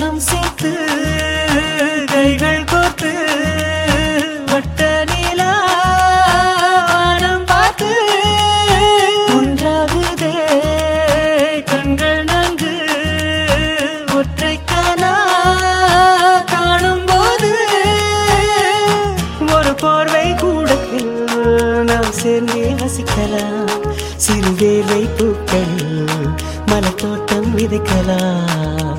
மனம் சேர்த்து கைகள் கோர்த்து வட்ட நிலா வானம் பார்த்து ஒன்றாகுதே கண்கள் நன்கு ஒற்றை கனா காணும் போது ஒரு போர்வை கூடத்தில் நாம் சேர்ந்தே வசிக்கலாம் சிறு வேலை பூக்களில் மலத்தோட்டம் விதைக்கலாம்